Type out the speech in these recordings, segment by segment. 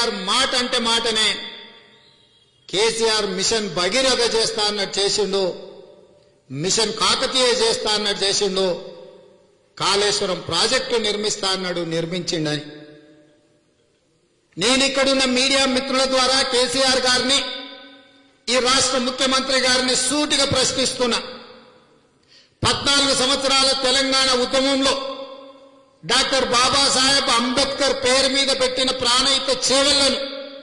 కేసీఆర్ మాట అంటే మాటనే కేసీఆర్ మిషన్ భగీరథ చేస్తా అన్నట్టు చేసిండు మిషన్ కాకతీయ చేస్తా అన్నట్టు చేసిండు కాళేశ్వరం ప్రాజెక్టు నిర్మిస్తా అన్నాడు నిర్మించిండని నేను ఇక్కడున్న మీడియా మిత్రుల ద్వారా కేసీఆర్ గారిని ఈ రాష్ట్ర ముఖ్యమంత్రి గారిని సూటిగా ప్రశ్నిస్తున్నా పద్నాలుగు సంవత్సరాల తెలంగాణ ఉద్యమంలో డాక్టర్ బాబాసాహెబ్ అంబేద్కర్ పేరు మీద పెట్టిన ప్రాణహిత చేవలను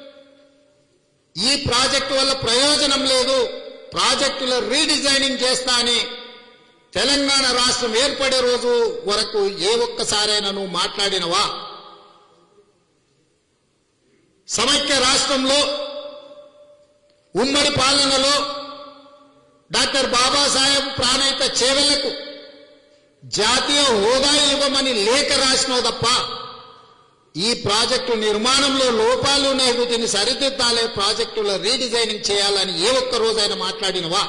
ఈ ప్రాజెక్టు వల్ల ప్రయోజనం లేదు ప్రాజెక్టుల రీడిజైనింగ్ చేస్తా అని తెలంగాణ రాష్ట్రం ఏర్పడే రోజు వరకు ఏ ఒక్కసారైనా నువ్వు మాట్లాడినవా సమైక్య రాష్ట్రంలో ఉమ్మడి పాలనలో డాక్టర్ బాబాసాహెబ్ ప్రాణహిత చేవలకు జాతీయ హోదా ఇవ్వమని లేఖ రాసినావు తప్ప ఈ ప్రాజెక్టు నిర్మాణంలో లోపాలు ఉన్నాయి వీటిని సరిదిద్దాలే ప్రాజెక్టుల రీడిజైనింగ్ చేయాలని ఏ ఒక్క రోజైనా మాట్లాడినవా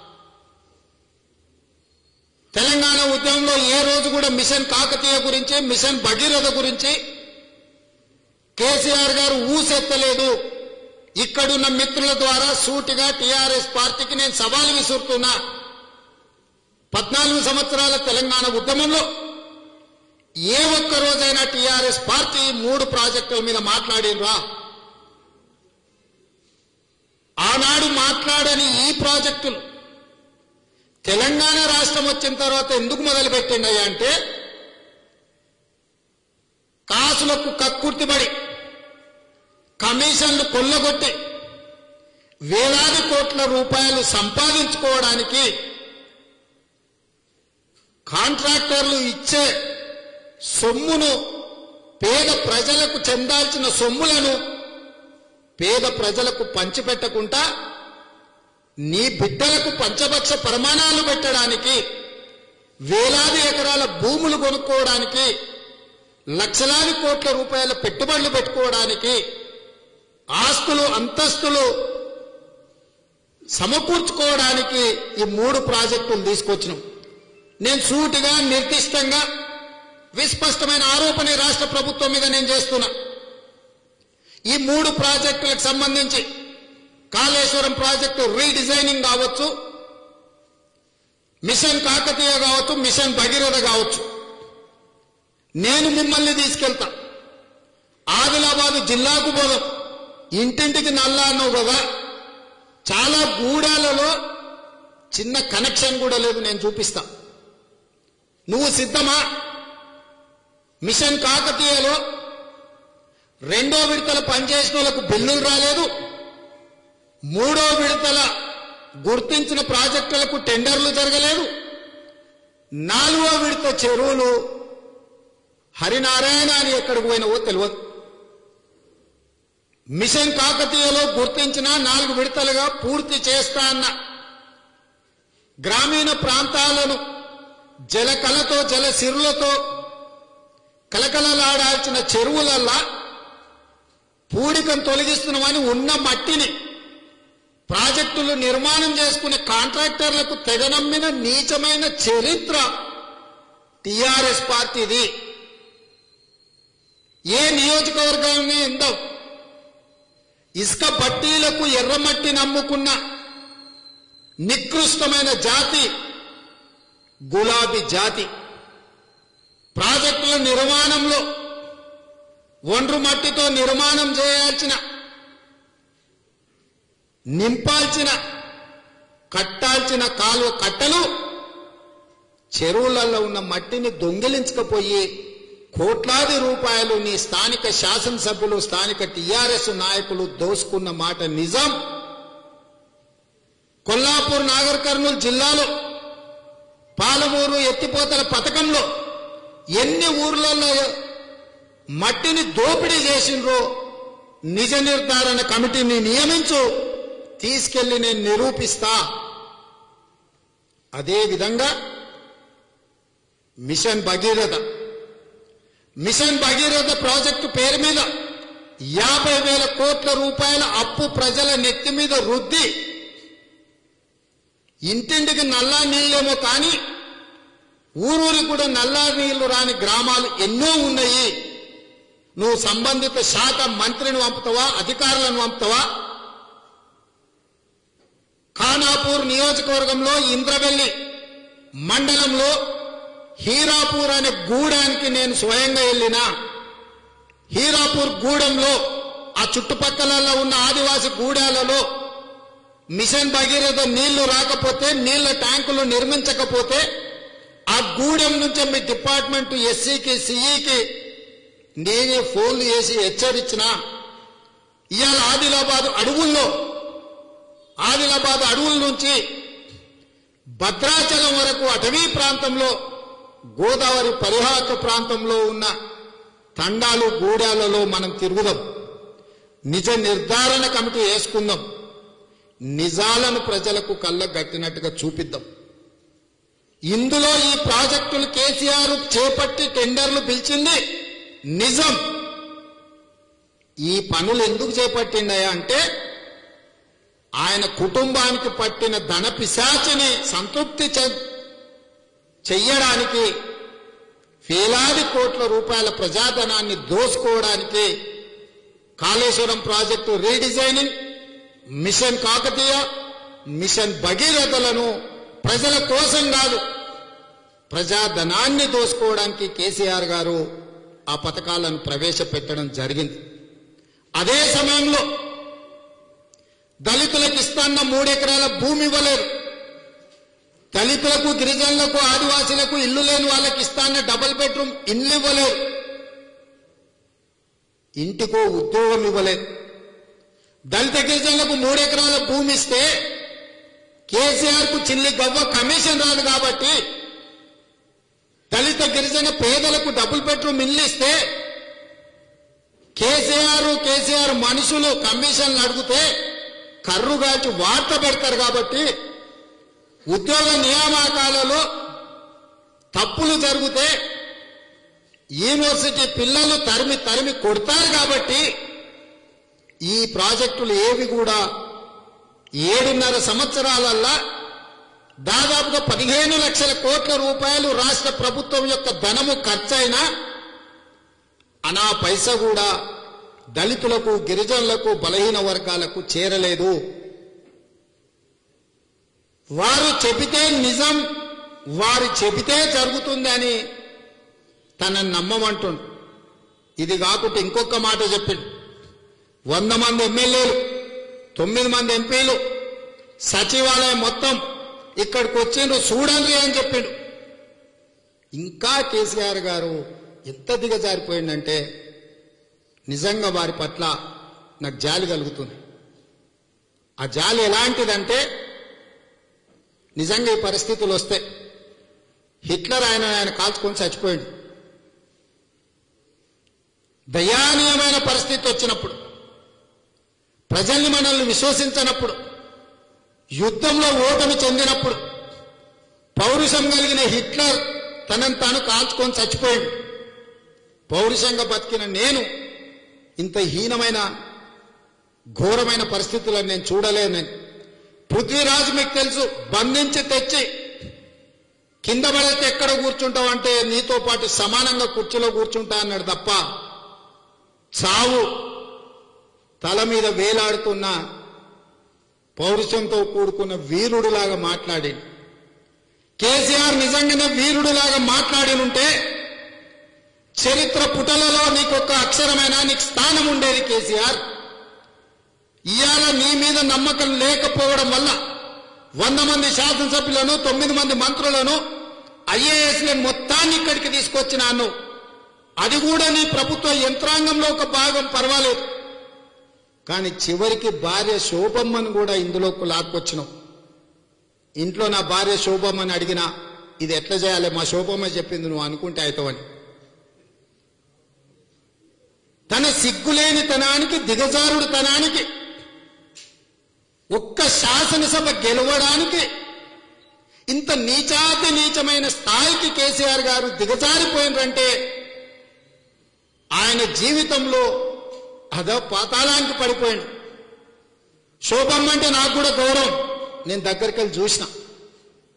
తెలంగాణ ఉద్యమంలో ఏ రోజు కూడా మిషన్ కాకతీయ గురించి మిషన్ భగీరథ గురించి కేసీఆర్ గారు ఊసెత్తలేదు ఇక్కడున్న మిత్రుల ద్వారా సూటిగా టీఆర్ఎస్ పార్టీకి నేను సవాల్ విసురుతున్నా పద్నాలుగు సంవత్సరాల తెలంగాణ ఉద్యమంలో ఏ ఒక్క రోజైనా టీఆర్ఎస్ పార్టీ మూడు ప్రాజెక్టుల మీద మాట్లాడినరా ఆనాడు మాట్లాడని ఈ ప్రాజెక్టులు తెలంగాణ రాష్ట్రం వచ్చిన తర్వాత ఎందుకు మొదలుపెట్టిండయ్యా అంటే కాసులకు కక్కుర్తిపడి కమిషన్లు కొల్లగొట్టి వేలాది కోట్ల రూపాయలు సంపాదించుకోవడానికి కాంట్రాక్టర్లు ఇచ్చే సొమ్మును పేద ప్రజలకు చెందాల్సిన సొమ్ములను పేద ప్రజలకు పంచిపెట్టకుండా నీ బిడ్డలకు పంచపక్ష ప్రమాణాలు పెట్టడానికి వేలాది ఎకరాల భూములు కొనుక్కోవడానికి లక్షలాది కోట్ల రూపాయల పెట్టుబడులు పెట్టుకోవడానికి ఆస్తులు అంతస్తులు సమకూర్చుకోవడానికి ఈ మూడు ప్రాజెక్టులు తీసుకొచ్చినాం నేను సూటిగా నిర్దిష్టంగా విస్పష్టమైన ఆరోపణ ఈ రాష్ట్ర ప్రభుత్వం మీద నేను చేస్తున్నా ఈ మూడు ప్రాజెక్టులకు సంబంధించి కాళేశ్వరం ప్రాజెక్టు రీడిజైనింగ్ కావచ్చు మిషన్ కాకతీయ కావచ్చు మిషన్ భగీరథ కావచ్చు నేను మిమ్మల్ని తీసుకెళ్తా ఆదిలాబాదు జిల్లాకు పోదాం ఇంటింటికి నల్లా అన్నావు కదా చాలా గూడాలలో చిన్న కనెక్షన్ కూడా లేదు నేను చూపిస్తా నువ్వు సిద్ధమా మిషన్ కాకతీయలో రెండో విడతల పనిచేసిన వాళ్ళకు బిల్లులు రాలేదు మూడో విడతల గుర్తించిన ప్రాజెక్టులకు టెండర్లు జరగలేదు నాలుగో విడత చెరువులు హరినారాయణ అని ఎక్కడికి పోయినవో తెలియదు మిషన్ కాకతీయలో గుర్తించిన నాలుగు విడతలుగా పూర్తి చేస్తా అన్న గ్రామీణ ప్రాంతాలను జల కళతో జల సిరులతో కలకలలాడాల్సిన చెరువులల్లా పూడికం తొలగిస్తున్నామని ఉన్న మట్టిని ప్రాజెక్టులు నిర్మాణం చేసుకునే కాంట్రాక్టర్లకు తెగనమ్మిన నీచమైన చరిత్ర టిఆర్ఎస్ పార్టీది ఏ నియోజకవర్గాన్ని ఎందో ఇసుక బట్టీలకు ఎర్రమట్టి నమ్ముకున్న నికృష్టమైన జాతి గులాబీ జాతి ప్రాజెక్టుల నిర్మాణంలో ఒండ్రు మట్టితో నిర్మాణం చేయాల్సిన నింపాల్సిన కట్టాల్సిన కాలువ కట్టలు చెరువులలో ఉన్న మట్టిని దొంగిలించకపోయి కోట్లాది రూపాయలు నీ స్థానిక శాసనసభ్యులు స్థానిక టిఆర్ఎస్ నాయకులు దోసుకున్న మాట నిజం కొల్లాపూర్ నాగర్ కర్నూలు జిల్లాలో పాలమూరు ఎత్తిపోతల పథకంలో ఎన్ని ఊర్లలో మట్టిని దోపిడీ చేసిండ్రో నిజ నిర్ధారణ కమిటీని నియమించు తీసుకెళ్లి నేను నిరూపిస్తా అదే విధంగా mission Bhagiratha mission Bhagiratha project పేరు మీద యాభై వేల కోట్ల రూపాయల అప్పు ప్రజల నెత్తి మీద రుద్ది ఇంటింటికి నల్లా నీళ్ళేమో కానీ ఊరూరి కూడా నల్లా నీళ్లు రాని గ్రామాలు ఎన్నో ఉన్నాయి నువ్వు సంబంధిత శాఖ మంత్రిని పంపుతావా అధికారులను పంపుతావా ఖానాపూర్ నియోజకవర్గంలో ఇంద్రవెల్లి మండలంలో హీరాపూర్ అనే గూడానికి నేను స్వయంగా వెళ్ళినా హీరాపూర్ గూడెంలో ఆ చుట్టుపక్కల ఉన్న ఆదివాసి గూడాలలో మిషన్ భగీరథ నీళ్లు రాకపోతే నీళ్ల ట్యాంకులు నిర్మించకపోతే ఆ గూడెం నుంచి మీ డిపార్ట్మెంట్ ఎస్సీకి సిఈకి నేనే ఫోన్లు చేసి హెచ్చరించిన ఇవాళ ఆదిలాబాద్ అడవుల్లో ఆదిలాబాద్ అడవుల నుంచి భద్రాచలం వరకు అటవీ ప్రాంతంలో గోదావరి పరిహాక ప్రాంతంలో ఉన్న తండాలు గూడాలలో మనం తిరుగుదాం నిజ నిర్ధారణ కమిటీ వేసుకుందాం నిజాలను ప్రజలకు కళ్ళ గట్టినట్టుగా చూపిద్దాం ఇందులో ఈ ప్రాజెక్టులు కేసీఆర్ చేపట్టి టెండర్లు పిలిచింది నిజం ఈ పనులు ఎందుకు చేపట్టిండయా అంటే ఆయన కుటుంబానికి పట్టిన ధన పిశాచిని సంతృప్తి చె- చెయ్యడానికి వేలాది కోట్ల రూపాయల ప్రజాధనాన్ని దోసుకోవడానికి Kaleshwaram project redesigning mission Kakatiya mission భగీరథలను ప్రజల కోసం కాదు ప్రజాధనాన్ని దోసుకోవడానికి కేసీఆర్ గారు ఆ పథకాలను ప్రవేశపెట్టడం జరిగింది అదే సమయంలో దళితులకు ఇస్తాన్న మూడెకరాల భూమి ఇవ్వలేరు దళితులకు గిరిజనులకు ఆదివాసీలకు ఇల్లు లేని వాళ్ళకి ఇస్తాన్న డబుల్ బెడ్రూమ్ ఇల్లు ఇవ్వలేరు ఇంటికో ఉద్యోగం ఇవ్వలేదు దళిత గిరిజనులకు మూడెకరాల భూమి ఇస్తే కేసీఆర్ కు చిల్లి గవ్వ కమిషన్ రాదు కాబట్టి దళిత గిరిజన పేదలకు డబుల్ బెడ్రూమ్ ఇల్లు ఇస్తే కేసీఆర్ కేసీఆర్ మనుషులు కమిషన్లు అడిగితే కర్రుగాచి వార్త పెడతారు కాబట్టి ఉద్యోగ నియామకాలలో తప్పులు జరిగితే యూనివర్సిటీ పిల్లలు తరిమి తరిమి కొడతారు కాబట్టి ఈ ప్రాజెక్టులు ఏవి కూడా ఏడున్నర సంవత్సరాలల్లా దాదాపుగా పదిహేను లక్షల కోట్ల రూపాయలు రాష్ట్ర ప్రభుత్వం యొక్క ధనము ఖర్చయినా అనా పైస కూడా దళితులకు గిరిజనులకు బలహీన వర్గాలకు చేరలేదు వారు చెబితే నిజం వారు చెబితే జరుగుతుందని తనని నమ్మమంటుండు ఇది కాకుండా ఇంకొక మాట చెప్పిండు వంద మంది ఎమ్మెల్యేలు తొమ్మిది మంది ఎంపీలు సచివాలయం మొత్తం ఇక్కడికి వచ్చిండ్రు చూడండి అని చెప్పిండు ఇంకా కేసీఆర్ గారు ఎంత దిగజారిపోయిందంటే నిజంగా వారి పట్ల నాకు జాలి కలుగుతుంది ఆ జాలి ఎలాంటిదంటే నిజంగా ఈ పరిస్థితులు వస్తే హిట్లర్ ఆయన ఆయన కాల్చుకొని చచ్చిపోయాడు దయానీయమైన పరిస్థితి వచ్చినప్పుడు ప్రజల్ని మనల్ని విశ్వసించనప్పుడు యుద్ధంలో ఓటమి చెందినప్పుడు పౌరుషం కలిగిన హిట్లర్ తనను తాను కాల్చుకొని చచ్చిపోయాడు పౌరుషంగా బతికిన నేను ఇంత హీనమైన ఘోరమైన పరిస్థితులను నేను చూడలేనని పృథ్వీరాజు మీకు తెలుసు బంధించి తెచ్చి కింద పడితే ఎక్కడ కూర్చుంటావు అంటే నీతో పాటు సమానంగా కుర్చీలో కూర్చుంటా అన్నాడు తప్ప చావు తల మీద వేలాడుతున్న పౌరుషంతో కూడుకున్న వీరుడిలాగా మాట్లాడి కేసీఆర్ నిజంగానే వీరుడిలాగా మాట్లాడినుంటే చరిత్ర పుటలలో నీకొక అక్షరమైనా నీకు స్థానం ఉండేది కేసీఆర్ ఇవాళ నీ మీద నమ్మకం లేకపోవడం వల్ల వంద మంది శాసనసభ్యులను తొమ్మిది మంది మంత్రులను ఐఏఎస్లను మొత్తాన్ని ఇక్కడికి తీసుకొచ్చినాను అది కూడా నీ ప్రభుత్వ యంత్రాంగంలో ఒక భాగం పర్వాలేదు కానీ చివరికి భార్య శోభమ్మని కూడా ఇందులోకి లాక్కొచ్చినావు ఇంట్లో నా భార్య శోభమ్మని అడిగినా ఇది ఎట్లా చేయాలి మా శోభమ్మ చెప్పింది నువ్వు అనుకుంటే అవుతావని తన సిగ్గులేని తనానికి దిగజారుడు తనానికి ఒక్క శాసనసభ గెలవడానికి ఇంత నీచాతి నీచమైన స్థాయికి కేసీఆర్ గారు దిగజారిపోయినరంటే ఆయన జీవితంలో అదో పాతాళానికి పడిపోయాడు శోభమ్మ అంటే నాకు కూడా గౌరవం నేను దగ్గరికి వెళ్ళి చూసిన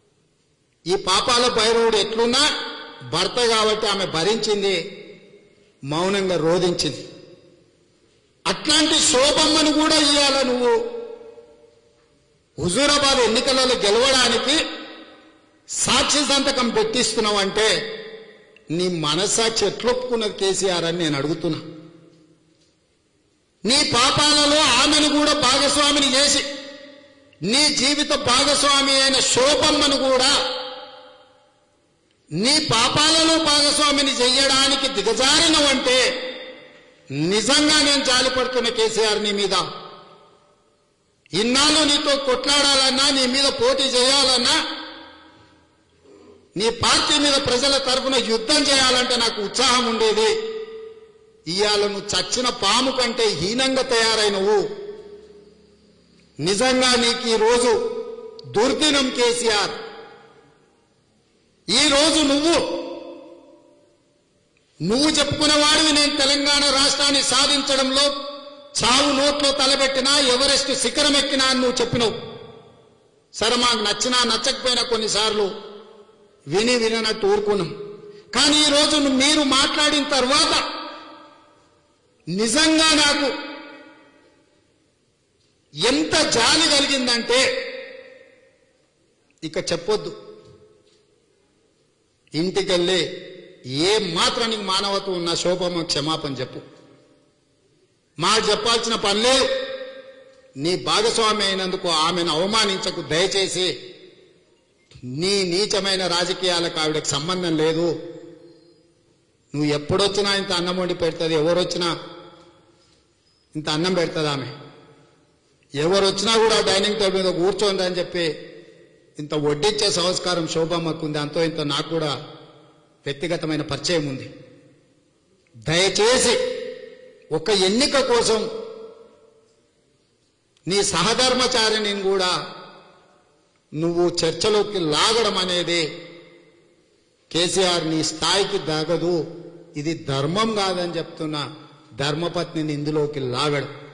ఈ పాపాల భైరవుడు ఎట్లున్నా భర్త కాబట్టి ఆమె భరించింది మౌనంగా రోధించింది అట్లాంటి శోభమ్మను కూడా ఇవాళ నువ్వు హుజూరాబాద్ ఎన్నికలలో గెలవడానికి సాక్షి సంతకం పెట్టిస్తున్నావంటే నీ మనసాక్షి ఎట్లొప్పుకున్నది కేసీఆర్ అని నేను అడుగుతున్నా నీ పాపాలలో ఆమెను కూడా భాగస్వామిని చేసి నీ జీవిత భాగస్వామి అయిన శోభమ్మను కూడా నీ పాపాలలో భాగస్వామిని చెయ్యడానికి దిగజారినవంటే నిజంగా నేను జాలిపడుతున్న కేసీఆర్ నీ మీద ఇన్నాళ్ళు నీతో కొట్లాడాలన్నా నీ మీద పోటీ చేయాలన్నా నీ పార్టీ మీద ప్రజల తరఫున యుద్ధం చేయాలంటే నాకు ఉత్సాహం ఉండేది ఇవాళ నువ్వు చచ్చిన పాము కంటే హీనంగా తయారైనవు నిజంగా నీకు ఈ రోజు దుర్దినం కేసీఆర్ ఈ రోజు నువ్వు నువ్వు చెప్పుకునేవాడివి నేను తెలంగాణ రాష్ట్రాన్ని సాధించడంలో చావు నోట్లో తలబెట్టినా ఎవరెస్ట్ శిఖరం ఎక్కినా అని నువ్వు చెప్పినవు సరే మాకు నచ్చినా నచ్చకపోయినా కొన్నిసార్లు విని విననట్టు ఊరుకున్నాం కానీ ఈ రోజు మీరు మాట్లాడిన తర్వాత నిజంగా నాకు ఎంత జాలి కలిగిందంటే ఇక చెప్పొద్దు ఇంటికెళ్ళి ఏ మాత్రానికి మానవత్వం ఉన్న శోభమ్మ క్షమాపణ చెప్పు మాకు చెప్పాల్సిన పని లేదు నీ భాగస్వామి అయినందుకు ఆమెను అవమానించకు దయచేసి నీ నీచమైన రాజకీయాలకు ఆవిడకి సంబంధం లేదు నువ్వు ఎప్పుడొచ్చినా ఇంత అన్నం వండి పెడుతుంది ఎవరొచ్చినా ఇంత అన్నం పెడుతుంది ఆమె ఎవరు వచ్చినా కూడా డైనింగ్ టేబుల్ మీద కూర్చోండి అని చెప్పి ఇంత వడ్డించే సంస్కారం శోభమ్మకు ఉంది అంతో ఇంత నాకు కూడా వ్యక్తిగతమైన పరిచయం ఉంది దయచేసి ఒక ఎన్నిక కోసం నీ సహధర్మచారిని కూడా నువ్వు చర్చలోకి లాగడం అనేది కేసీఆర్ నీ స్థాయికి దాగదు ఇది ధర్మం కాదని చెప్తున్నా ధర్మపత్నిని ఇందులోకి లాగడం